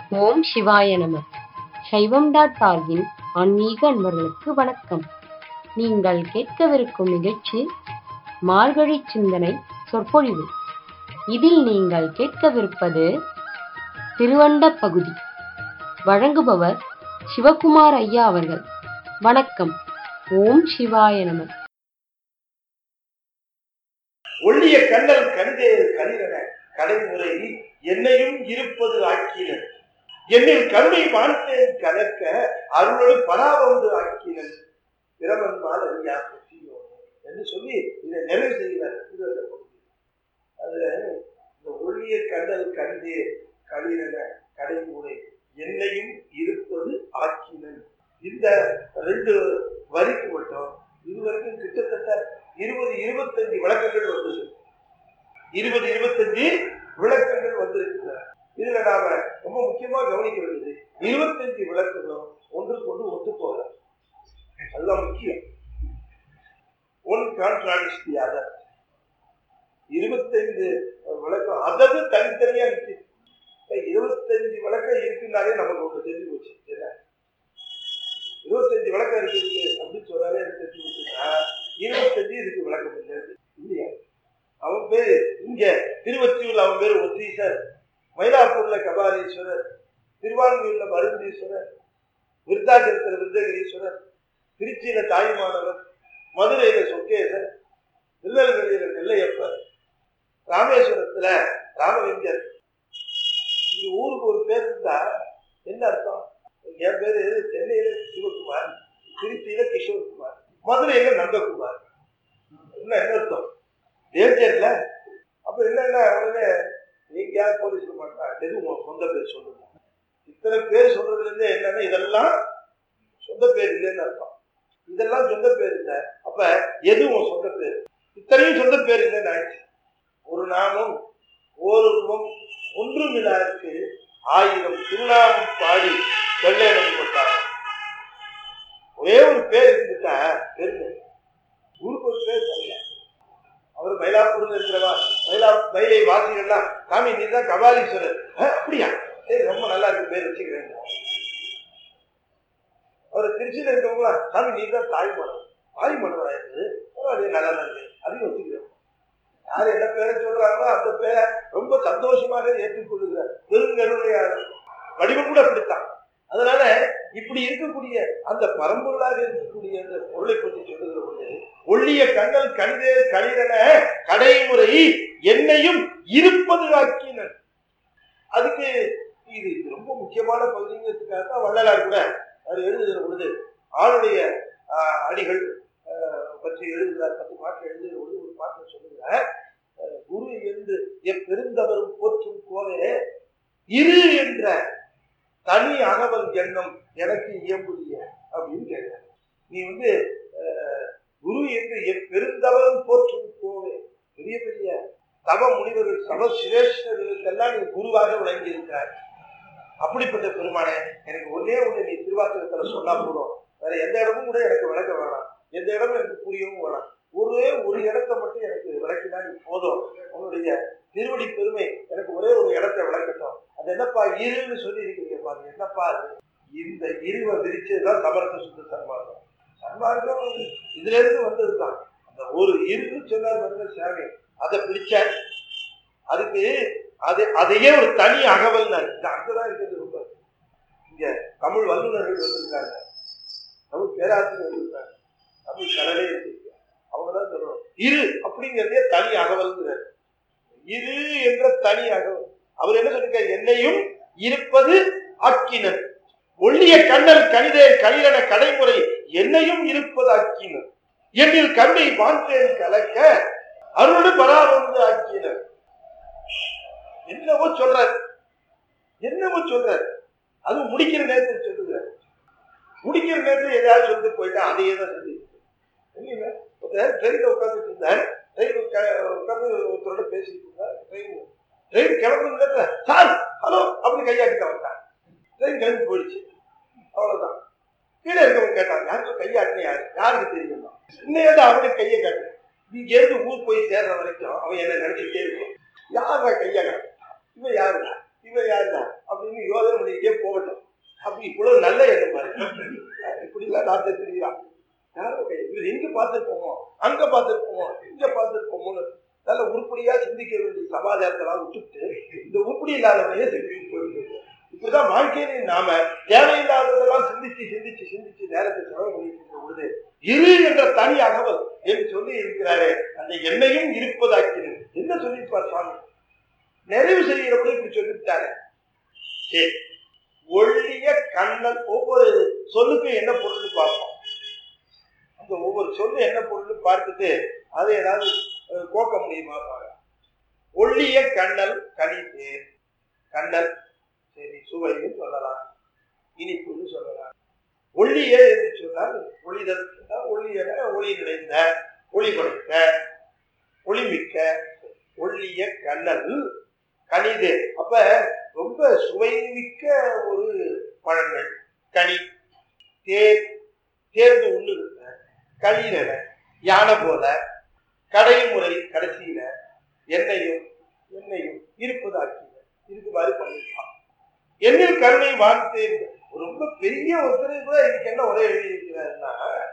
ஓம் சிவாய நம சைவம் டாட் ஆர்கின் ஆன்மீக அன்பர்களுக்கு வணக்கம் நீங்கள் கேட்கவிருக்கும் நிகழ்ச்சி மார்கழி சிந்தனை சொற்பொழிவு இதில் நீங்கள் கேட்கவிருப்பது திருவண்ட பகுதி வழங்குபவர் சிவகுமார் ஐயா அவர்கள் வணக்கம் ஓம் சிவாய நம ஒள்ளிய கண்ணல் கண்டே கலிரன கடைமுறை என்னையும் இருப்பது ஆக்கினன் என்னில் கருணை வாழ்த்தேன் கலக்க அருளோடு பராவந்து ஆக்கினன் பிரமன் மால் அறியா பற்றியோ என்று சொல்லி இதை நிறைவு செய்கிறார் திருவள்ளுவர் பகுதி. அதுல இந்த ஒள்ளிய கண்ணல் கண்டே கலிரன கடைமுறை என்னையும் இருப்பது ஆக்கினன் இந்த ரெண்டு வரிக்கு மட்டும் இதுவரைக்கும் கிட்டத்தட்ட இருபது இருபத்தஞ்சு விளக்கங்கள் வந்தது இருபது இருபத்தஞ்சு விளக்கங்கள் வந்திருக்கின்றன இதுல நாம ரொம்ப முக்கியமா கவனிக்க வேண்டியது இருபத்தஞ்சு விளக்கங்களும் ஒன்றுக்கு ஒன்று ஒத்து போகல அதுதான் முக்கியம் ஒன் கான்ட்ராடிக்ஸ் தி அதர் இருபத்தைந்து விளக்கம் அதது தனித்தனியா இருக்கு இப்ப இருபத்தஞ்சு விளக்கம் இருக்குன்னாலே நமக்கு ஒன்று தெரிஞ்சு போச்சு என்ன இருபத்தஞ்சு விளக்கம் இருக்குது அப்படின்னு சொன்னாலே எனக்கு தெரிஞ்சு போச்சுன்னா இருபத்தஞ்சு இதுக்கு விளக்கம் இல்லை இல்லையா அவன் பேரு இங்க திருவத்தியூர்ல அவன் பேரு ஒத்தீசர் மயிலாப்பூர்ல கபாலீஸ்வரர் திருவான்மையூர்ல மருந்தீஸ்வரர் விருத்தாச்சலத்துல விருந்தகிரீஸ்வரர் திருச்சியில தாயுமானவர் மதுரையில சொக்கேசர் திருநெல்வேலியில நெல்லையப்பர் ராமேஸ்வரத்துல ராமலிங்கர் இங்க ஊருக்கு ஒரு பேர் இருந்தா என்ன அர்த்தம் என் பேரு சென்னையில சிவகுமார் திருச்சியில கிஷோர்குமார் மதுரையில நந்தகுமார் என்ன என்ன அர்த்தம் டேஞ்சர்ல அப்ப என்னன்னா உடனே நீங்க யார் போலீஸ் மாட்டா எது உங்க சொந்த பேர் சொல்லுங்க இத்தனை பேர் சொல்றதுல இருந்து என்னன்னா இதெல்லாம் சொந்த பேர் இல்லைன்னு அர்த்தம் இதெல்லாம் சொந்த பேர் இல்லை அப்ப எது உன் சொந்த பேர் இத்தனையும் சொந்த பேர் இல்லைன்னு ஆயிடுச்சு ஒரு நாமும் ஓருருவம் ஒன்றும் இல்லாருக்கு ஆயிரம் திருநாமம் பாடி வெள்ளையிடம் போட்டாங்க ஒரே ஒரு பேர் இருந்துட்டா பெருமை ஊருக்கு ஒரு பேர் இல்லை அவர் மயிலாப்பூர்ல இருக்கிறவா மயிலா மயிலை வாசிகள்லாம் சாமி நீ தான் கபாலீஸ்வரர் அஹ், அப்படியா சரி ரொம்ப நல்லா இருக்கு பேர் வச்சுக்கிறேன் அவர் திருச்சியில இருக்கவங்களா சாமி நீ தான் தாய்மனம் தாய்மனவரா இருக்குது பரவாயில்லையே நல்லா தான் இருக்கு அதையும் வச்சுக்கிறேன் யார் என்ன பேரை சொல்றாங்களோ அந்த பேரை ரொம்ப சந்தோஷமாக ஏற்றுக்கொள்ளுகிறார் பெருங்கருணையாளர் வடிவம் கூட அப்படித்தான் அதனால இப்படி இருக்கக்கூடிய அந்த பரம்பொருளாக இருக்கக்கூடிய அந்த பொருளை பற்றி சொல்லுகிற பொழுது ஒள்ளிய கண்ணல் கண்டே கழிதன கடைமுறை என்னையும் இருப்பது ஆக்கினர் அதுக்கு இது இது ரொம்ப முக்கியமான பகுதிங்கிறதுக்காக தான் வள்ளலார் கூட அவர் எழுதுகிற பொழுது ஆளுடைய ஆஹ், அடிகள் ஆஹ், பற்றி எழுதுகிறார் பத்து பாட்டு எழுதுகிற பொழுது ஒரு பாட்டில் சொல்லுகிறார் ஆஹ், குரு என்று எப்பெருந்தவரும் போற்றும் கோவே இரு என்ற தனி அகவல் எண்ணம் எனக்கு இயம்புதிய அப்படின்னு கேட்கிறார் நீ வந்து ஆஹ், குரு என்று எப்பெருந்தவரும் போற்றும் கோவே பெரிய பெரிய தவ முனிவர்கள் சம சிரேஷ்டர்களுக்கெல்லாம் நீ குருவாக விளங்கி இருக்கிறார் அப்படிப்பட்ட பெருமானே எனக்கு ஒன்னே ஒண்ணு நீ திருவாசகத்துல சொன்னா போதும் வேற எந்த இடமும் கூட எனக்கு விளக்க வேணாம் எந்த இடமும் எனக்கு புரியவும் வேணாம் ஒரே ஒரு இடத்த மட்டும் எனக்கு விளக்கினா நீ போதும் உன்னுடைய திருவடி பெருமை எனக்கு ஒரே ஒரு இடத்த விளக்கட்டும் அது என்னப்பா இருன்னு சொல்லி இருக்கீங்க பாருங்க என்னப்பா அது இந்த இருவை விரிச்சதுதான் சமரச சுத்த சன்மார்க்கம் சன்மார்க்கம் இதுல இருந்து வந்ததுதான் அந்த ஒரு இருன்னு சொன்னார் வந்து சாமி அதை பிடிச்சார் அதுக்கு அது அதையே ஒரு தனி அகவல் அங்கதான் இருக்கிறது ரொம்ப இங்க தமிழ் வல்லுநர்கள் வந்திருக்காங்க தமிழ் பேராசிரியர் வந்திருக்காங்க தமிழ் கடலே இருக்கு அவங்க தான் சொல்லணும் இரு அப்படிங்கிறதே தனி அகவல்ங்கிறார் இரு என்ற தனி அகவல் அவர் என்ன சொல்லிருக்காரு என்னையும் இருப்பது ஆக்கினர் ஒள்ளிய கண்ணல் கணிதே கலிரன கடைமுறை என்னையும் இருப்பது ஆக்கினர் என்னில் கண்ணை வாந்தேன் கலக்க அருள் பராமந்து ஆக்கினர் என்னவோ சொல்றார் என்னவோ சொல்றார் அது முடிக்கிற நேரத்தில் சொல்லுகிறார் முடிக்கிற நேரத்தில் ஏதாவது சொல்லிட்டு போயிட்டா அதையே தான் சொல்லி இல்லைங்க ஒருத்தர் ட்ரெயினில் உட்காந்துட்டு இருந்தார் ட்ரெயின் உட்காந்து ஒருத்தரோட பேசிட்டு இருந்தார் ட்ரெயின் ட்ரெயின் கிளம்புற நேரத்தில் சார் ஹலோ அப்படி கையாட்டிட்டு வந்தார் ட்ரெயின் கிளம்பி போயிடுச்சு அவ்வளவுதான் கீழே இருக்கவங்க கேட்டாங்க யாருக்கு கையாட்டின யாரு யாருக்கு தெரியுமா இன்னையோட அவனுக்கு கையை காட்டு இங்க இருந்து ஊர் போய் சேர்ற வரைக்கும் அவன் என்ன நினைச்சுட்டே இருக்கும் யாரா கையா இவன் யாருடா இவன் யாருடா அப்படின்னு யோசனை பண்ணிக்கிட்டே போகட்டும் அப்படி இவ்வளவு நல்ல எண்ணம் பாருங்க இப்படிலாம் நாட்டை தெரியுறான் யாரும் கை- இவர் எங்க பார்த்துருப்போமோ அங்க பார்த்துருப்போமோ இங்க பார்த்துருப்போமோன்னு நல்ல உருப்படியா சிந்திக்க வேண்டிய சமாதானத்தெல்லாம் விட்டுட்டு இந்த உருப்படி இல்லாதவனையே திருப்பி போயிட்டு இருக்கோம். இப்படிதான் வாழ்க்கையில நாம தேவையில்லாததெல்லாம் சிந்திச்சு சிந்திச்சு சிந்திச்சு நேரத்தை செலவு பண்ணிட்டு இருக்கும் பொழுது இரு என்ற தனி அகவல் என்று சொல்லி இருக்கிறாரே அந்த எண்ணெயும் இருப்பதாக்கினது என்ன சொல்லியிருப்பார் சுவாமி நிறைவு செய்கிறபடி இப்படி சொல்லிவிட்டாரு சரி ஒள்ளிய கண்ணன் ஒவ்வொரு சொல்லுக்கும் என்ன பொருள் பார்ப்போம் அந்த ஒவ்வொரு சொல்லு என்ன பொருள் பார்த்துட்டு அதை ஏதாவது அஹ், கோக்க முடியுமா பாருங்க ஒள்ளிய கண்ணல் கனித்து கண்ணல் சரி சுவைன்னு சொல்லலாம் இனிப்புன்னு சொல்லலாம் ஒள்ளிய என்று சொன்னால் ஒளிதல் என்றால் ஒளியன ஒளி நிறைந்த ஒளி கொடுத்த ஒளிமிக்க ஒள்ளிய கண்ணல் கனிது அப்ப ரொம்ப சுவைமிக்க ஒரு பழங்கள் கனி தேர் தேர்ந்து உண்ணு களிரன யானை போல கடைமுறை கடைசியில எண்ணெயும் எண்ணெயும் இருப்பதாக்கி இருக்குமாறு பண்ணிருக்கான் என்னில் கருணை வாழ்த்தேன் ரொம்ப பெரிய ஒருத்தரை கூட இதுக்கு என்ன ஒரே எழுதி இருக்கிறாருன்னா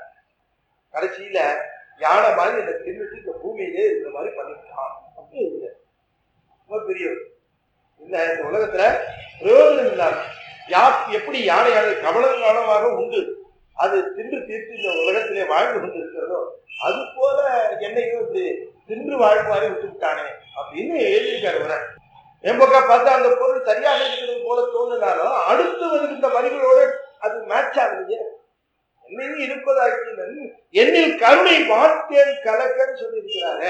கடைசியில யானை மாதிரி என்னை தின்னுட்டு இந்த பூமியிலே இருக்கிற மாதிரி பண்ணிவிட்டான் அப்படி இல்லை ரொம்ப பெரியவர் இல்ல இந்த உலகத்துல பிரயோஜனம் இல்லாம யா எப்படி யானையானது கவனம் கவனமாக உண்டு அது தின்று தீர்த்து இந்த உலகத்திலே வாழ்ந்து கொண்டு இருக்கிறதோ அது போல என்னையும் இப்படி தின்று வாழ்வாரி விட்டு விட்டானே அப்படின்னு எழுதியிருக்காரு வர என் பக்கம் பார்த்தா அந்த பொருள் சரியாக இருக்கிறது போல தோணுனாலும் அடுத்து வருகின்ற வரிகளோட அது மேட்ச் ஆகுது என்னையும் இருப்பதாக்கினன் என்னில் கருணை வார்த்தேன் கலக்கன்னு சொல்லியிருக்கிறாரு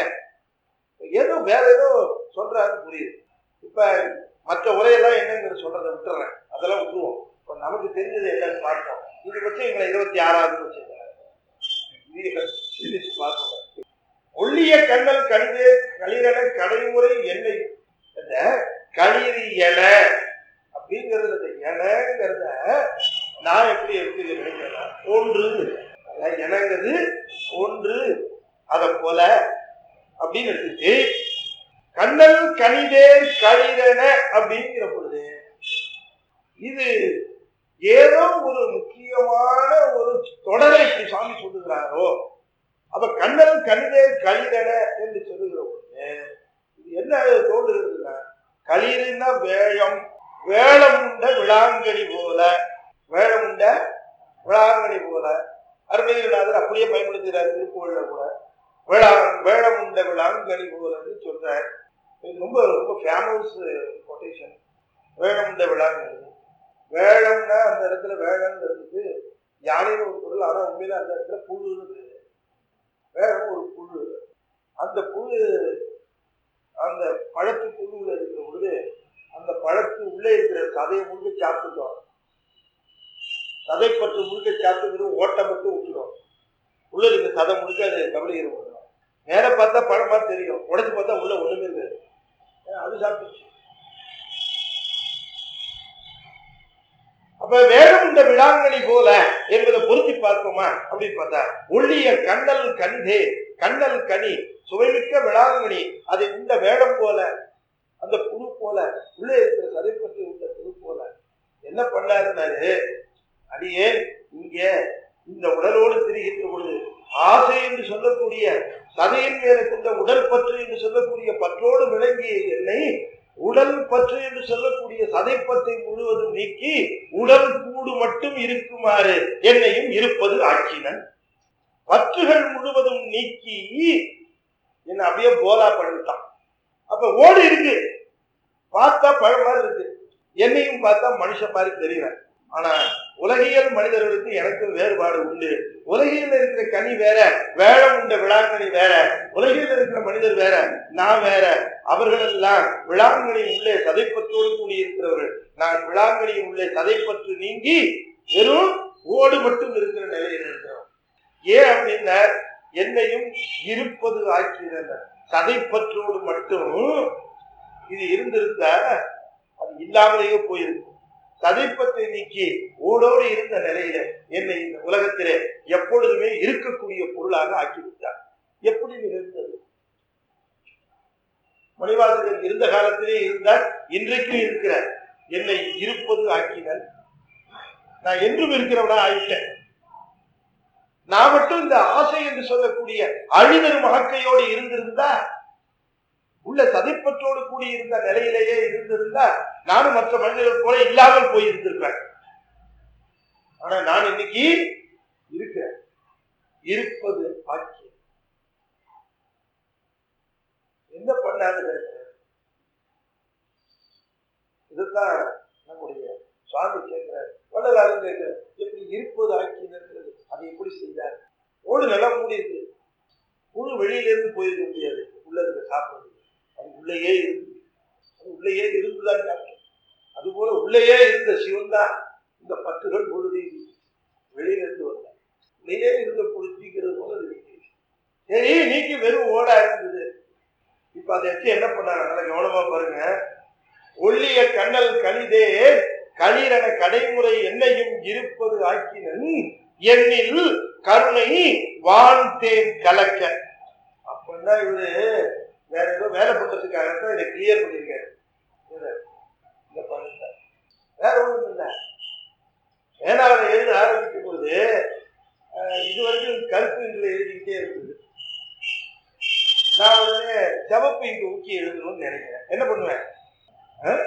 ஏதோ வேற ஏதோ சொல்றாரு புரியுது இப்ப மற்ற உரையெல்லாம் என்னங்கிற சொல்றதை விட்டுறேன் அதெல்லாம் விட்டுருவோம் இப்ப நமக்கு தெரிஞ்சது என்னன்னு பார்ப்போம் இது வச்சு எங்களை இருபத்தி ஆறாவது வச்சுருக்காங்க பார்ப்போம் ஒள்ளிய கண்ணல் கழிவு களிரன கடைமுறை எண்ணெய் இந்த களிரி என அப்படிங்கிறது இந்த எனங்கிறத நான் எப்படி எப்படி நினைக்கிறேன்னா ஒன்று அதான் எனங்கிறது ஒன்று அதை போல அப்படின்னு எடுத்துட்டு கண்ணல் கனிதேர் களிரன அப்படிங்கிற பொழுது இது ஏதோ ஒரு முக்கியமான ஒரு தொடரை இப்படி சாமி சொல்லுகிறாரோ அப்ப கண்ணல் கனிதேர் களிரன என்று சொல்லுகிற பொழுது இது என்ன தோன்றுகிறதுனா களிறுன்னா வேழம் வேளம் உண்ட விளாங்கனி போல வேளம் உண்ட விளாங்கனி போல அருணகிரிநாதர் அப்படியே பயன்படுத்துகிறார் திருப்புகழ்ல கூட வேளா வேளம் உண்ட விளாங்கனி போலன்னு சொல்றார் இது ரொம்ப ரொம்ப ஃபேமஸ் கொட்டேஷன் வேளம் உண்ட விளாங்கனி வேளம்னா அந்த இடத்துல வேளம்ங்கிறதுக்கு யானைன்னு ஒரு பொருள் ஆனா உண்மையில அந்த இடத்துல புழுன்னு பேரு. வேளம் ஒரு புழு அந்த புழு அந்த பழத்து புழுவில் இருக்கிற பொழுது அந்த பழத்து உள்ளே இருக்கிற சதையை முழுக்க சாப்பிட்டுட்டோம் சதைப்பற்று முழுக்க சாப்பிட்டு ஓட்டை மட்டும் விட்டுடும் உள்ள இருக்கிற சதை முழுக்க அது கபடிகிற விடுறோம் மேல பார்த்தா பழமா தெரியும் உடைச்சு பார்த்தா உள்ள ஒண்ணுமே இருக்காது ஏன்னா அது சாப்பிட்டுச்சு அப்ப வேடம் இந்த விழாங்கனி போல என்பதை பொருத்தி பார்ப்போமா அப்படின்னு பார்த்தா ஒள்ளிய கண்ணல் கண்டே கண்ணல் கனி சுவைமிக்க விழாங்கனி அதை உண்ட வேடம் போல அந்த புழு போல உள்ளே இருக்கிற சதைப்பற்றி உள்ள புழு போல என்ன பண்ணாருன்னாரு அடியே இங்க இந்த உடலோடு திரிகின்ற பொழுது ஆசை என்று சொல்லக்கூடிய சதையின் மேல கொண்ட உடல் பற்று என்று சொல்லக்கூடிய பற்றோடு விளங்கிய என்னை உடல் பற்று என்று சொல்லக்கூடிய சதைப்பற்றை முழுவதும் நீக்கி உடல் கூடு மட்டும் இருக்குமாறு என்னையும் இருப்பது ஆக்கினன் பற்றுகள் முழுவதும் நீக்கி என்ன அப்படியே போலா பண்ணிட்டான் அப்ப ஓடு இருக்கு பார்த்தா பழம் மாதிரி இருக்கு என்னையும் பார்த்தா மனுஷன் மாதிரி தெரியல ஆனா உலகியல் மனிதர்களுக்கு எனக்கு வேறுபாடு உண்டு உலகியல் இருக்கிற கனி வேற வேளம் உண்ட விழாங்கனி வேற உலகில் இருக்கிற மனிதர் வேற நான் வேற அவர்கள் எல்லாம் விழாங்கனின் உள்ளே சதைப்பற்றோடு கூடியிருக்கிறவர்கள் நான் விழாங்கனியின் உள்ளே சதைப்பற்று நீங்கி வெறும் ஓடு மட்டும் இருக்கிற நிலையில் இருக்கிறோம் ஏன் அப்படின்னா என்னையும் இருப்பது ஆக்கின சதைப்பற்றோடு மட்டும் இது இருந்திருந்தா அது இல்லாமலேயே போயிருக்கும் சதைப்பத்தை நீக்கி ஓடோடு இருந்த நிலையில என்னை இந்த உலகத்திலே எப்பொழுதுமே இருக்கக்கூடிய பொருளாக ஆக்கிவிட்டார் எப்படி நிகழ்ந்தது மணிவாசகர் இருந்த காலத்திலே இருந்தார் இன்றைக்கும் இருக்கிறார் என்னை இருப்பது ஆக்கினன் நான் என்றும் இருக்கிறவனா ஆயிட்டேன் நான் மட்டும் இந்த ஆசை என்று சொல்லக்கூடிய அழிதரும் ஆக்கையோடு இருந்திருந்தா உள்ள சதைப்பற்றோடு கூடி இருந்த நிலையிலேயே இருந்திருந்தா நானும் மற்ற மனிதர்கள் போல இல்லாமல் போயிருந்திருப்பேன் ஆனா நான் இன்னைக்கு இருக்கிறேன் இருப்பது ஆக்கியம் என்ன பண்ணாங்க இதுதான் நம்முடைய சுவாமி கேட்கிறார் வள்ளலாரும் கேட்கிறார் எப்படி இருப்பது ஆக்கியன்றது அதை எப்படி செய்தார் ஓடு நல்லா மூடியிருக்கு புழு வெளியில இருந்து போயிருக்க முடியாது உள்ள இருக்க சாப்பிடுறது அது உள்ளேயே இருந்து அது உள்ளேயே இருந்துதான் டாக்டர் அது போல உள்ளேயே இருந்த சிவன் தான் இந்த பற்றுகள் பொழுது வெளியில இருந்து வந்தார் உள்ளேயே இருந்த பொழுதிக்கிறது போல அது நீக்கி. சரி நீக்கி வெறும் ஓடா இருந்தது இப்ப அதை வச்சு என்ன பண்ணாங்க நல்லா கவனமா பாருங்க ஒள்ளிய கண்ணல் கனிதே களிரன கடைமுறை என்னையும் இருப்பது ஆக்கினன் என்னில் கருணை வான் தேன் கலக்க அப்படின்னா இவரு வேற ஏதோ வேலை பண்றதுக்காகத்தான் இதை கிளியர் பண்ணிருக்காரு இவரு. இந்த பாருங்க. வேற ஒண்ணும் இல்லை ஏனாவில் எழுத ஆரம்பிக்கும் போது அஹ், இது வரைக்கும் கருப்பு இங்குல எழுதிக்கிட்டே இருக்குது நான் உடனே சிவப்பு இங்கு ஊக்கி எழுதணும்னு நினைக்கிறேன் என்ன பண்ணுவேன் அஹ்?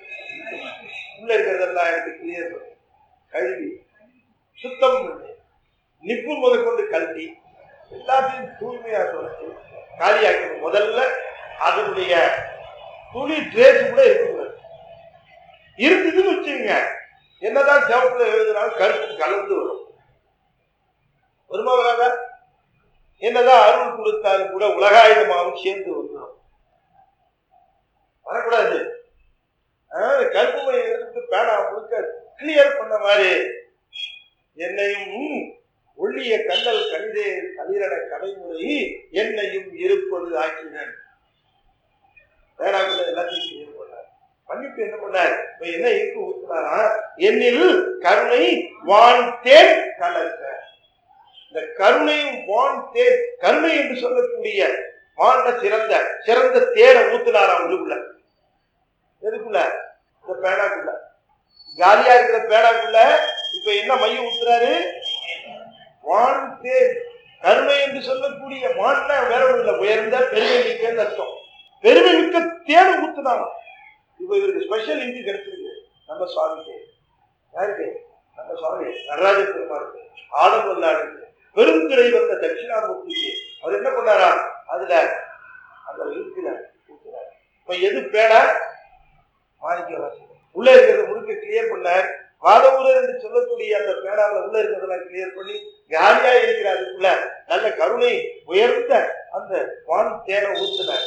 உள்ள இருக்கிறதெல்லாம் எனக்கு கிளியர் பண்ணி கழுவி சுத்தம் பண்ணி நிப்பு முதற்கொண்டு கழட்டி எல்லாத்தையும் தூய்மையா தொடச்சு காலியாக்கணும் முதல்ல அதனுடைய துணி ட்ரேஸ் கூட இருக்கக்கூடாது இருக்குதுன்னு வச்சுங்க என்னதான் சிவப்புல எழுதினாலும் கருப்பு கலந்து வரும் வருமா வராதா என்னதான் அருள் கொடுத்தாலும் கூட உலகாயுதமாகவும் சேர்ந்து வந்துடும் வரக்கூடாது அதாவது கருப்பு மை எடுத்துட்டு பேனா முழுக்க கிளியர் பண்ண மாதிரி என்னையும் ஒள்ளிய கண்ணல் கணிதே கலிரட கடைமுறை என்னையும் இருப்பது ஆக்கினன் பேனாக்குள்ள எல்லாத்தையும் கிளியர் பண்ணார் பண்ணிட்டு என்ன பண்ணார் இப்ப என்ன இருக்கு ஊத்துனாரா என்னில் கருணை வான் தேன் கலக்க இந்த கருணையும் வான் தேன் கருணை என்று சொல்லக்கூடிய வான சிறந்த சிறந்த தேனை ஊத்துனாராம் உள்ளுக்குள்ள எதுக்குள்ள இந்த பேனாக்குள்ள காலியா இருக்கிற பேனாக்குள்ள இப்ப என்ன மையம் ஊத்துறாரு வான் தேன் கருணை என்று சொல்லக்கூடிய வான்னா வேற ஒண்ணு இல்ல உயர்ந்த பெருமை மிக்கன்னு அர்த்தம் பெருமை மிக்க தேனை ஊத்துனாராம் இப்ப இவருக்கு ஸ்பெஷல் இந்தி கிடைச்சிருக்கு நம்ம சுவாமிக்கு யாருக்கு நம்ம சுவாமி நடராஜ பெருமாளுக்கு ஆடம்பல்லாடுக்கு பெருந்துறை வந்த தட்சிணாமூர்த்திக்கு அவர் என்ன பண்ணாரா அதுல அந்த இருக்குல ஊத்துறாரு இப்ப எது பேனா மாணிக்க வாசகம் உள்ள இருக்கிறத முழுக்க கிளியர் பண்ணார் வாதமுரர் என்று சொல்லக்கூடிய அந்த பேனாவில் உள்ள இருக்கிறதெல்லாம் கிளியர் பண்ணி காலியா இருக்கிற அதுக்குள்ள நல்ல கருணை உயர்ந்த அந்த வான் தேனை ஊத்துனார்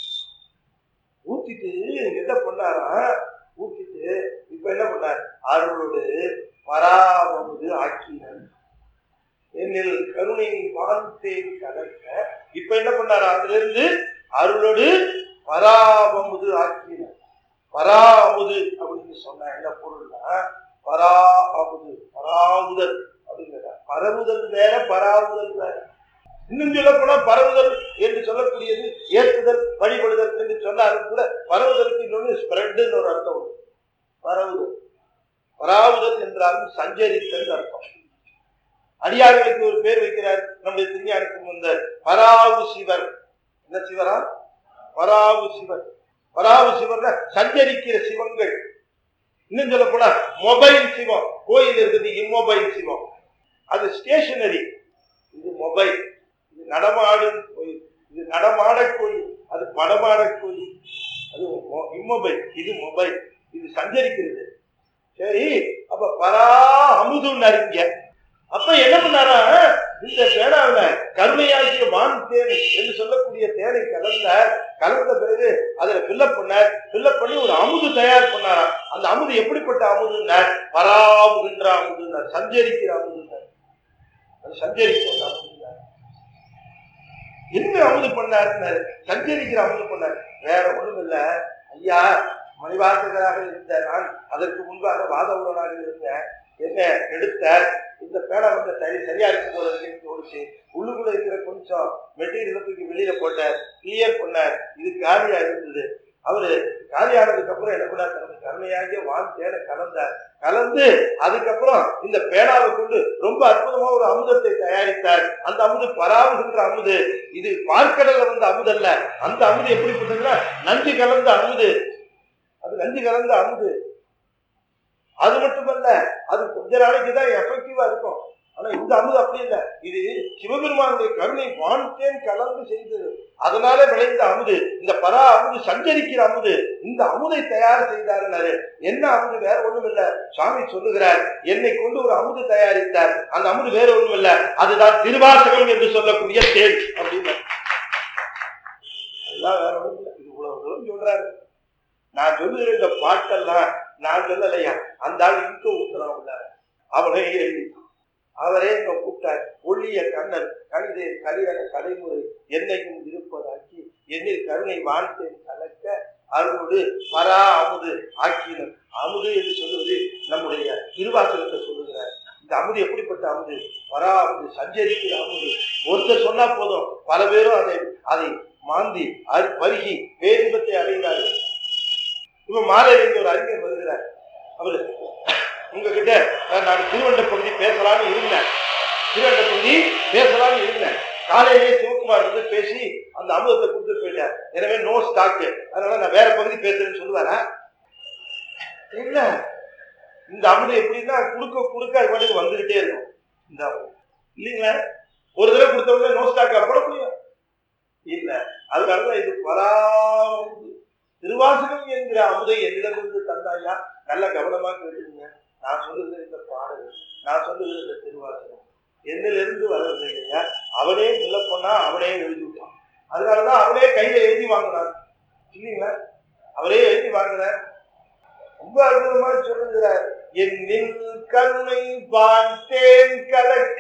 ஊத்திட்டு என்ன பண்ணாரா ஊத்திட்டு இப்ப என்ன பண்ணார் அருளோடு பராபமுது ஆக்கினன் என்னில் கருணை வாழ்த்தேன் கலக்க இப்ப என்ன பண்ணாரா அதுல இருந்து அருளோடு பராபமுது ஆக்கினன் பராமுது அப்படின்னு சொன்னா என்ன பொருள்னா பரா அமுது பராவுதல் அப்படிங்கிற பரவுதல் வேற பராவுதல் வேற இன்னும் சொல்ல போனா பரவுதல் என்று சொல்லக்கூடியது ஏற்றுதல் வழிபடுதல் என்று சொன்னாலும் கூட பரவுதலுக்கு இன்னொன்று ஸ்ப்ரெட்னு ஒரு அர்த்தம் உண்டு பரவுதல் பராவுதல் என்றாலும் சஞ்சரித்தல் அர்த்தம் அடியார்களுக்கு ஒரு பேர் வைக்கிறார் நம்முடைய திருஞானத்துக்கு வந்த பராவு சிவர் என்ன சிவரா பராவு சிவர் பராவு சிவர்ல சஞ்சரிக்கிற சிவங்கள் இன்னும் சொல்ல போனா மொபைல் சிவம் கோயில் இருக்குது இம்மொபைல் சிவம் அது ஸ்டேஷனரி இது மொபைல் இது நடமாடும் கோயில் இது நடமாட கோயில் அது படமாட கோயில் அது இம்மொபைல் இது மொபைல் இது சஞ்சரிக்கிறது சரி அப்ப பரா அமுதுன்னு அறிங்க அப்ப என்ன பண்ணாரா இந்த பேனாவில கருணையாகிய வான் தேன் என்று சொல்லக்கூடிய தேனை கலந்த கலந்த பிறகு அதுல ஃபில்லப் பண்ணார் ஃபில்லப் பண்ணி ஒரு அமுது தயார் பண்ணாராம் அந்த அமுது எப்படிப்பட்ட அமுதுன்னார் பராவுகின்ற அமுதுன்னார் சஞ்சரிக்கிற அமுதுன்னார் அது சஞ்சரிக்கிற அந்த அமுதுன்னார் என்ன அமுது பண்ணாருன்னாரு சஞ்சரிக்கிற அமுது பண்ணார் வேற ஒண்ணும் இல்ல ஐயா மணிவாசகராக இருந்த நான் அதற்கு முன்பாக வாதவூரனாக இருந்தேன் என்ன எடுத்த இந்த பேனா வந்து சரி சரியா இருக்கும் போல இருக்குன்னு தோணுச்சு உள்ளுக்குள்ள இருக்கிற கொஞ்சம் மெட்டீரியல் தூக்கி வெளியில போட்டார் கிளியர் பண்ணார் இது காலியா இருந்தது அவரு காலியானதுக்கு அப்புறம் என்ன கூட தனது கருணையாகிய வான் தேட கலந்தார் கலந்து அதுக்கப்புறம் இந்த பேனாவை கொண்டு ரொம்ப அற்புதமா ஒரு அமுதத்தை தயாரித்தார் அந்த அமுது பராவுகின்ற அமுது இது பார்க்கடல்ல வந்த அமுது அல்ல அந்த அமுது எப்படிப்பட்டதுன்னா நஞ்சு கலந்த அமுது அது நஞ்சு கலந்த அமுது அது மட்டுமல்ல அது கொஞ்ச நாளைக்கு தான் எஃபெக்டிவா இருக்கும் ஆனா இந்த அமுது அப்படி இல்லை இது சிவபெருமானுடைய கருணை வான்தேன் கலந்து செய்தது அதனால விளைந்த அமுது இந்த பரா அமுது சஞ்சரிக்கிற அமுது இந்த அமுதை தயார் செய்தாருன்னாரு என்ன அமுது வேற ஒண்ணும் இல்ல சுவாமி சொல்லுகிறார் என்னை கொண்டு ஒரு அமுது தயாரித்தார் அந்த அமுது வேற ஒண்ணும் இல்ல அதுதான் திருவாசகம் என்று சொல்லக்கூடிய தேன் அப்படின்னு அதெல்லாம் வேற ஒண்ணும் இல்லை இது இவ்வளவு தூரம் சொல்றாரு நான் சொல்லுகிற இந்த பாட்டெல்லாம் நான் சொல்லலையா அந்த ஆள் இங்க ஊத்துறான் உள்ள அவனே எழுதிட்டான் அவரே இங்க கூப்பிட்டார் ஒளிய கண்ணன் கவிதை கலியன கடைமுறை என்னையும் இருப்பதாக்கி என்னில் கருணை வாழ்த்தேன் கலக்க அருளோடு பரா அமுது ஆக்கினர் அமுது என்று சொல்லுவது நம்முடைய திருவாசகத்தை சொல்லுகிறார் இந்த அமுது எப்படிப்பட்ட அமுது பரா அமுது சஞ்சரிக்கிற அமுது ஒருத்தர் சொன்னா போதும் பல பேரும் அதை அதை மாந்தி அது பருகி பேரின்பத்தை அடைகிறார்கள் இப்ப மாலையிலிருந்து ஒரு அறிஞர் வருகிறார் அவரு உங்ககிட்ட அஹ், நான் திருவண்ட பகுதி பேசலாம்னு இருந்தேன் திருவண்ட பகுதி பேசலாம்னு இருந்தேன் காலையிலேயே சிவகுமார் வந்து பேசி அந்த அமுதத்தை கொடுத்துட்டு போயிட்டார் எனவே நோ ஸ்டாக் அதனால நான் வேற பகுதி பேசுறேன்னு சொல்லுவாரா இல்ல இந்த அமுது எப்படின்னா குடுக்க குடுக்க அது பாட்டுக்கு வந்துகிட்டே இருக்கும் இந்த அமுது இல்லைங்களா ஒரு தடவை கொடுத்த உடனே நோ ஸ்டாக்கா போட முடியும் இல்ல அதனாலதான் இது பராமது திருவாசகம் என்கிற அமுதை என்னிடமிருந்து தந்தாயா நல்ல கவனமா கேட்டுங்க நான் சொல்லுகிற இந்த பாடல் நான் சொல்லுகிற இந்த திருவாசகம் என்னிலிருந்து வர்றது இல்லையா அவனே சொல்ல போனா அவனே எழுதி விட்டான் அதனாலதான் அவனே கையில எழுதி வாங்கினான் இல்லைங்களா அவரே எழுதி வாங்கினார் ரொம்ப அற்புதமா சொல்லுகிறார் என்னில் கருணை பார்த்தேன் கலக்க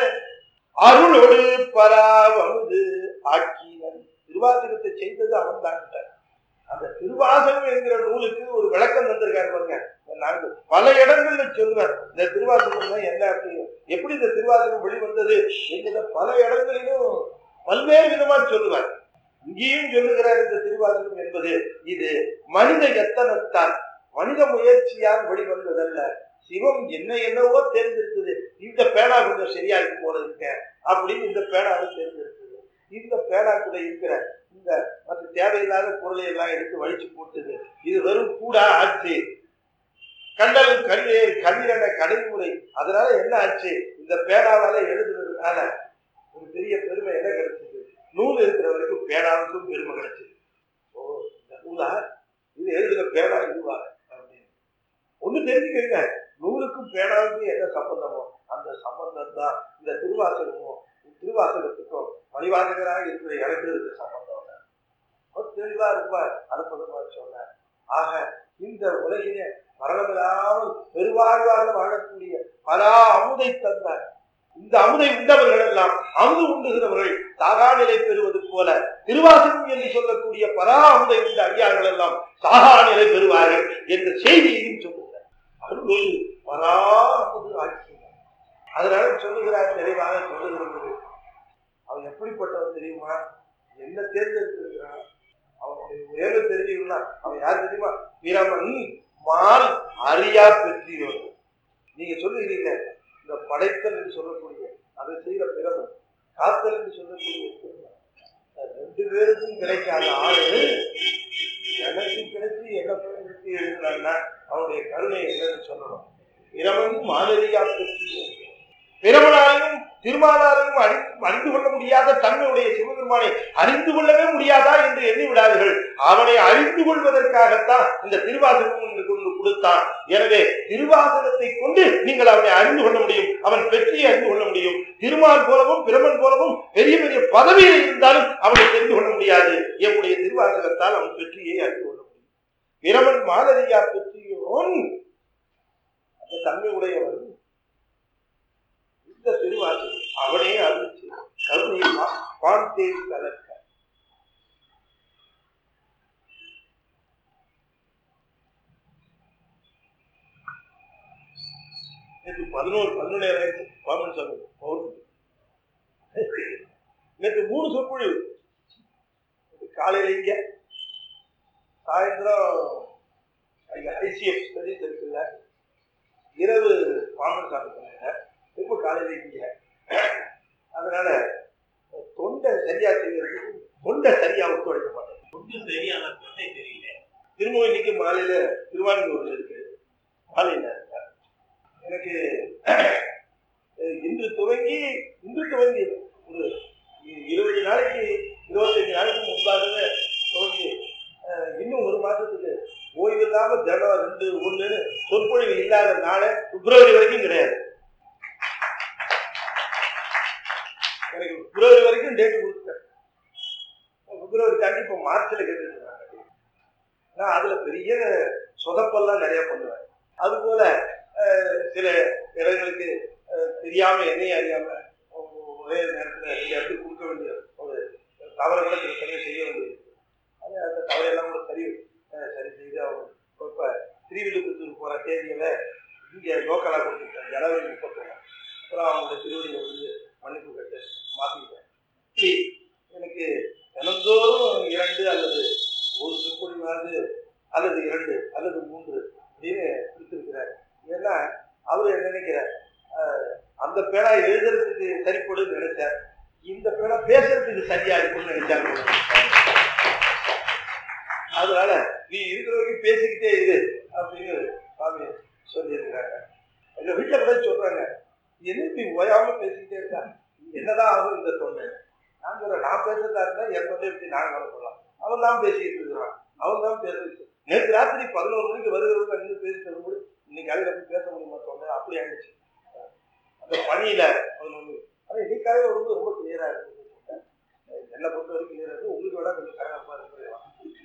அருளோடு பராவமுது ஆக்கினன் திருவாசகத்தை செய்தது அவன் தான் அந்த திருவாசகம் என்கிற நூலுக்கு ஒரு விளக்கம் தந்திருக்காரு பாருங்க நான் பல இடங்கள்ல சொல்லுவேன் இந்த திருவாசகம் தான் என்ன அப்படி எப்படி இந்த திருவாசகம் வெளிவந்தது என்கிற பல இடங்களிலும் பல்வேறு விதமா சொல்லுவார் இங்கேயும் சொல்லுகிறார் இந்த திருவாசகம் என்பது இது மனித எத்தனத்தான் மனித முயற்சியால் வெளிவந்ததல்ல சிவம் என்ன என்னவோ தேர்ந்தெடுத்தது இந்த பேனா கொஞ்சம் சரியா இருக்கும் போல இருக்கேன் அப்படின்னு இந்த பேனாவை தேர்ந்தெடுத்தது இந்த பேனா கூட இருக்கிற இந்த மற்ற தேவையில்லாத பொருளை எல்லாம் எடுத்து வலிச்சு போட்டது இது வெறும் கூடா ஆச்சு கண்டல் கல்வி கல்வியான கடைமுறை அதனால என்ன ஆச்சு இந்த பேனாவால எழுதுனதுனால ஒரு பெரிய பெருமை என்ன கிடைச்சது நூல் இருக்கிற வரைக்கும் பேனாவுக்கும் பெருமை கிடைச்சது ஓ இந்த நூலா இது எழுதுன பேனா இதுவா அப்படின்னு ஒண்ணு தெரிஞ்சுக்கங்க நூலுக்கும் பேனாவுக்கும் என்ன சம்பந்தமோ அந்த சம்பந்தம் தான் இந்த திருவாசகமும் திருவாசகத்துக்கும் மணிவாசகராக இருக்கிற எனக்கு இருக்க சம்பந்தம் அவர் தெளிவா ரொம்ப அற்புதமா சொன்னார் ஆக இந்த உலகிலே மரணமில்லாமல் பெருவாழ்வாக வாழக்கூடிய பலா அமுதை தந்தார் இந்த அமுதை உண்டவர்கள் எல்லாம் அமுது உண்டுகிறவர்கள் சாகா நிலை பெறுவது போல திருவாசகம் என்று சொல்லக்கூடிய பரா அமுதை உண்ட அடியார்கள் எல்லாம் சாகா நிலை பெறுவார்கள் என்ற செய்தியையும் சொல்லுகிறார் அருள் பரா அமுது ஆக்கினார் அதனால சொல்லுகிறார் நிறைவாக சொல்லுகிறது அவன் எப்படிப்பட்டவன் தெரியுமா என்ன தேர்ந்தெடுத்திருக்கிறான் அவனுடைய உயர்வு தெரிஞ்சுக்கணும்னா அவன் யார் தெரியுமா பிரமன் மால் அறியா பெற்றியோர் நீங்க சொல்லுகிறீங்க இந்த படைத்தல் என்று சொல்லக்கூடிய அதை செய்கிற பிரமன் காத்தல் என்று சொல்லக்கூடிய பிரமன். இந்த ரெண்டு பேருக்கும் கிடைக்காத ஆளு எனக்கு கிடைச்சி என்ன பயன்படுத்தி எழுதினான்னா அவனுடைய கருணை என்னன்னு சொல்லணும் பிரமன் மாலரியா பெற்றியோர் பிரமனாலையும் திருமாலாலையும் அறி அறிந்து கொள்ள முடியாத தன்மையுடைய சிவபெருமானை அறிந்து கொள்ளவே முடியாதா என்று எண்ணி விடாதீர்கள் அவனை அறிந்து கொள்வதற்காகத்தான் இந்த திருவாசகம் உங்களுக்கு ஒன்று கொடுத்தான் எனவே திருவாசகத்தை கொண்டு நீங்கள் அவனை அறிந்து கொள்ள முடியும் அவன் வெற்றியை அறிந்து கொள்ள முடியும் திருமால் போலவும் பிரமன் போலவும் பெரிய பெரிய பதவியில் இருந்தாலும் அவனை தெரிந்து கொள்ள முடியாது எம்முடைய திருவாசகத்தால் அவன் வெற்றியை அறிந்து கொள்ள முடியும் பிரமன் மாலரியா பெற்றியோன் அந்த தன்மை உடையவன் இந்த திருவாசகம் அவனே அறிவிச்சு கருணை பாண்டேன் கலக்க நேற்று பதினோரு பதினொன்று வரைக்கும் பாமன் சொல்லுங்க பௌர்ணமி நேற்று மூணு சொற்பொழிவு நேத்து காலையில இங்க சாயந்தரம் அங்கே ஐசிஎஃப் ஸ்டடிஸ் இருக்குல்ல இரவு பாம்பன் சாமி பண்ணாங்க திரும்ப காலையில் இங்க அதனால தொண்டை சரியா செய்யறதுக்கு தொண்டை சரியா ஒத்துழைக்க மாட்டேன் ஒன்றும் சரியான தொண்டை தெரியல திரும்பவும் இன்னைக்கு மாலையில திருவாரூர்ல இருக்கு மாலையில எனக்கு அஹ், இன்று துவங்கி இன்று துவங்கி ஒரு இ- இருபது நாளைக்கு இருபத்தஞ்சு நாளைக்கு முன்பாகவே துவங்கி அஹ், இன்னும் ஒரு மாசத்துக்கு ஓய்வு இல்லாம தினம் ரெண்டு ஒண்ணுன்னு சொற்பொழிவு இல்லாத நாளை பிப்ரவரி வரைக்கும் கிடையாது எனக்கு பிப்ரவரி வரைக்கும் டேட் கொடுத்துட்டேன் பிப்ரவரி தாண்டி இப்போ மார்ச்ல கேட்டுட்டு இருக்காங்க நான் அதுல பெரிய சொதப்பெல்லாம் நிறைய பண்ணுவேன் அது போல அஹ், சில இடங்களுக்கு அஹ், தெரியாம என்னையும் அறியாம ஒ- ஒரே நேரத்துல ரெண்டு இடத்துக்கு கொடுக்க வேண்டிய ஒரு தவறுகளை சில சமயம் செய்ய வேண்டியது அது அந்த தவறையெல்லாம் கூட சரி அஹ், சரி செய்து அவங்க இப்ப திருவில்லுபுத்தூர் போற தேதியில இங்க லோக்கலா கொடுத்துருக்கேன் ஜனவரி முப்பத்தொன்னு அப்புறம் அவங்களோட திருவடியில வந்து மன்னிப்பு கேட்டு மாத்திக்கிட்டேன் இப்படி எனக்கு தினந்தோறும் இரண்டு அல்லது ஒரு சொற்பொழிவாவது அல்லது இரண்டு அல்லது மூன்று அப்படின்னு கொடுத்துருக்கிறார் ஏன்னா அவர் என்ன நினைக்கிறார் அஹ், அந்த பேனா எழுதுறதுக்கு சரிப்படுன்னு நினைச்சார் இந்த பேனா பேசுறதுக்கு சரியா இருக்கும்னு நினைச்சாங்க அதனால நீ இருக்கிற வரைக்கும் பேசிக்கிட்டே இரு அப்படின்னு சாமி சொல்லியிருக்கிறாங்க எங்க வீட்டுல கூட சொல்றாங்க என்ன இப்படி ஓயாம பேசிக்கிட்டே இருக்கா என்னதான் ஆகும் இந்த தொண்டை நான் சொல்றேன் நான் பேசுறதா இருந்தா என் தொண்டை பத்தி நான் வர சொல்லலாம் அவன் தான் பேசிக்கிட்டு இருக்கிறான் அவன் தான் பேசுறது நேற்று ராத்திரி பதினோரு மணிக்கு வருகிறவங்க நின்று பேசி தரும்போது இன்னைக்கு காலையில போய் பேச முடியுமா தொண்டை அப்படி ஆயிடுச்சு அந்த பணியில பதினொன்று ஆனா இன்னைக்கு காலையில வரும்போது ரொம்ப கிளியரா இருக்கு என்னை பொறுத்த வரைக்கும் கிளியரா இருக்கு உங்களுக்கு விட கொஞ்சம் கரகப்பா இருக்கிறேன்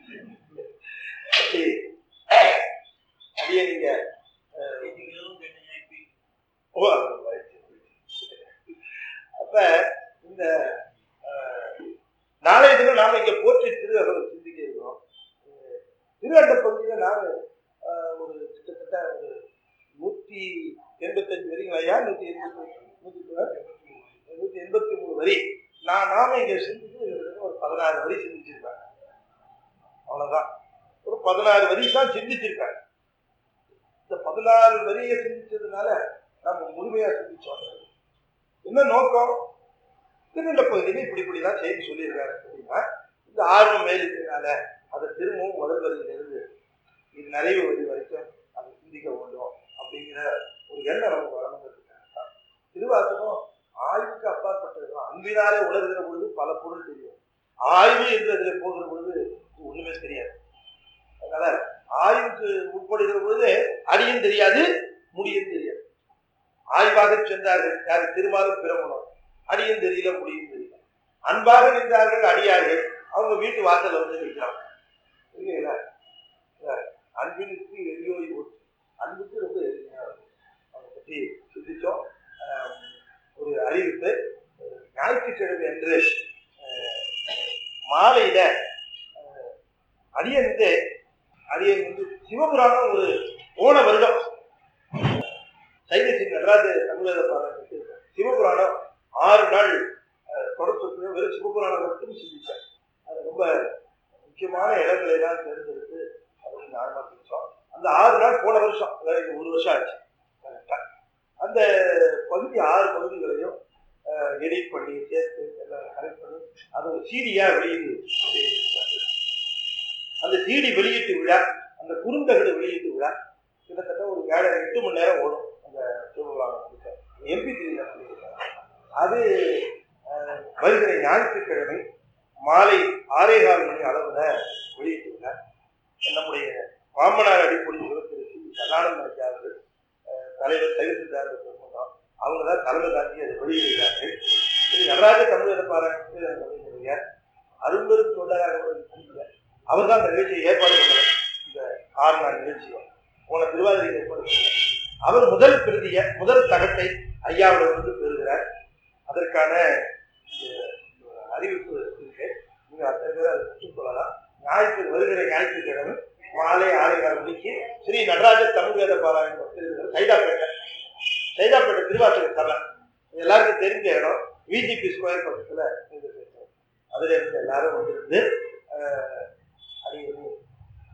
அப்படியே நீங்க அஹ், நீங்களும் கேட்டீங்க இப்படி ஓ, அது right. அப்ப இந்த அஹ், நாளைய தினம் நாம இங்க போற்றி திருவள்ளுவர் சிந்திக்க இருக்கிறோம் அஹ், திருவண்ட பகுதியில நாம அஹ், ஒரு கிட்டத்தட்ட ஒரு நூத்தி எண்பத்தஞ்சு வரிங்களா ஐயா நூத்தி எண்பத்தி நூத்தி நூத்தி எண்பத்தி மூணு வரி நான் நாம இங்க சிந்திச்சு ஒரு பதினாறு வரி சிந்திச்சிருக்காங்க அவ்வளவுதான் ஒரு பதினாறு வரி தான் சிந்திச்சிருக்காங்க இந்த பதினாறு வரியை சிந்திச்சதுனால நம்ம முழுமையா சிந்திச்சோம் என்ன நோக்கம் திருநெல்ல பகுதியில் இப்படி இப்படிலாம் செய்தி சொல்லியிருக்காரு அப்படின்னா இந்த ஆர்வம் மேலிருக்கிறதுனால அதை திரும்பவும் முதல் வரியிலிருந்து இது நிறைவு வரி வரைக்கும் அதை சிந்திக்க வேண்டும் அப்படிங்கிற ஒரு எண்ணம் நமக்கு வரணுங்கிறதுக்காக திருவாசகம் ஆய்வுக்கு அப்பாற்பட்டது அன்பினாலே உணர்கிற பொழுது பல பொருள் தெரியும் ஆய்வு என்று அதில் போகிற பொழுது ஒண்ணுமே தெரியாது அதனால ஆய்வுக்கு உட்படுகிற பொழுது அடியும் தெரியாது முடியும் தெரியாது ஆய்வாக சென்றார்கள் யார் திருமாலும் பிரமணம் அடியும் தெரியல முடியும் தெரியல அன்பாக நின்றார்கள் அடியார்கள் அவங்க வீட்டு வாசல்ல வந்து நிற்கிறாங்க இல்லைங்களா அஹ் அன்பினுக்கு எளியோய் ஊற்று அன்புக்கு ரொம்ப எளிமையா இருக்கும் அதை பற்றி சிந்திச்சோம் அஹ் ஒரு அறிவிப்பு அஹ் ஞாயிற்றுக்கிழமை அன்று அஹ் மாலையில அஹ் அடியன் வந்து அடியன் வந்து சிவபுராணம் ஒரு போன வருடம் சைவசி நடராஜ தமிழக பாடம் சிவபுராணம் ஆறு நாள் அஹ், தொடர்பு வெறும் சிவபுராணம் மட்டும் சிந்திச்சேன் அது ரொம்ப முக்கியமான இடங்களை எல்லாம் தேர்ந்தெடுத்து அதுக்கு நார்மலா பிடிச்சோம் அந்த ஆறு நாள் போன வருஷம் அதாவது இந்த ஒரு வருஷம் ஆச்சு correct ஆ. அந்த பகுதி ஆறு பகுதிகளையும் எடிட் பண்ணி சேர்த்து எல்லாம் கரெக்ட் பண்ணி அது ஒரு சீடியா வெளியீடு செய்திருக்காங்க. அந்த சீடி வெளியீட்டு விழா அந்த குறுந்தகடு வெளியீட்டு விழா கிட்டத்தட்ட ஒரு ஏழு எட்டு மணி நேரம் ஓடும் அந்த திருவிழா எம்பி த்ரீல அது அஹ், வருகிற ஞாயிற்றுக்கிழமை மாலை ஆறே கால் மணி அளவுல வெளியிட்டுள்ள நம்முடைய மாமனார் அடிப்பொழி திரு சி சதானந்த ஐயா அவர்கள் அஹ், தலைவர் சைவ சித்தாந்த பெருமன்றம் அவங்க தான் தலைமை தாங்கி அதை வெளியிடுகிறார்கள் திரு நடராஜ தமிழக பாராட்டுடைய அரும்பெரும் தொண்டராக அவர் தான் இந்த நிகழ்ச்சியை ஏற்பாடு பண்ணார் இந்த ஆறு நாள் நிகழ்ச்சியை போன திருவாதிரை ஏற்பாடு பண்ணார் அவர் முதல் பிரதிய முதல் தகத்தை ஐயாவிடமிருந்து பெறுகிறார் அதற்கான இந்த அறிவிப்பு இருக்கு நீங்க அத்தனை பேர் அதை பெற்றுக்கொள்ளலாம் ஞாயிற்று வருகிற ஞாயிற்றுக்கிழமை மாலை ஆறு கால் மணிக்கு ஸ்ரீ நடராஜ தமிழ் வேத பாராயணம் இருக்கிறது சைதாப்பேட்டை சைதாப்பேட்டை திருவாசக சபை இது எல்லாருக்கும் தெரிஞ்ச இடம் விஜிபி ஸ்கொயர் பக்கத்துல இது இருக்கு. அதுல இருந்து எல்லாரும் வந்திருந்து அஹ், அடியேன்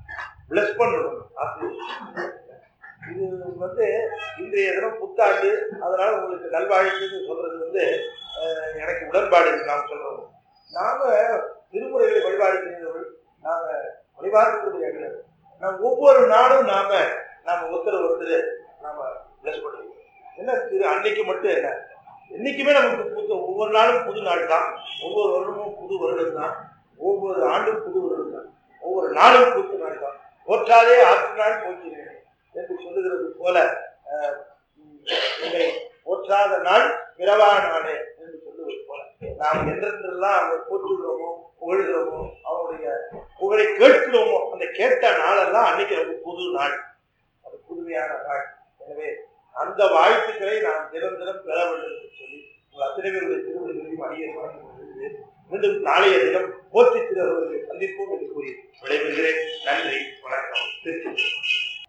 பிளஸ் பண்ணணும் ஆசிரியர் இது வந்து இன்றைய தினம் புத்தாண்டு அதனால உங்களுக்கு நல்வாழ்த்துன்னு சொல்றது வந்து அஹ், எனக்கு உடன்பாடு இருக்கு நாம் சொல்றோம் நாம திருமுறைகளை வழிபாடு செய்தவர்கள் நாம வழிபாடுக்கூடிய அடியார். நாம் ஒவ்வொரு நாளும் நாம நாம ஒருத்தர் ஒருத்தர் நாம பிளஸ் பண்ணுவோம் என்ன திரு அன்னைக்கு மட்டும் என்ன என்னைக்குமே நமக்கு புது ஒவ்வொரு நாளும் புது நாள் தான் ஒவ்வொரு வருடமும் புது வருடம் தான் ஒவ்வொரு ஆண்டும் புது வருடம் தான் ஒவ்வொரு நாளும் புது நாள் தான் போற்றாதே ஆற்றினால் போற்றினேன் என்று சொல்லுகிறது போல அஹ், உம், என்னை போற்றாத நாள் பிறவா நாளே என்று சொல்லுவது போல நாம் என்றென்றெல்லாம் அவரை போற்றுகிறோமோ புகழ்கிறோமோ அவருடைய புகழை கேட்கிறோமோ அந்த கேட்ட நாளெல்லாம் அன்னைக்கு நமக்கு புது நாள் அது புதுமையான நாள் எனவே அந்த வாழ்த்துக்களை நாம் தினம் தினம் பெற வேண்டும் என்று சொல்லி உங்கள் அத்தனை பேருடைய திருவிழிகளையும் அடியை வழங்கி கொண்டிருக்கிறேன் மீண்டும் நாளைய தினம் போற்றி திருவர்களை சந்திப்போம் என்று கூறி விடைபெறுகிறேன் நன்றி வணக்கம் திருச்சி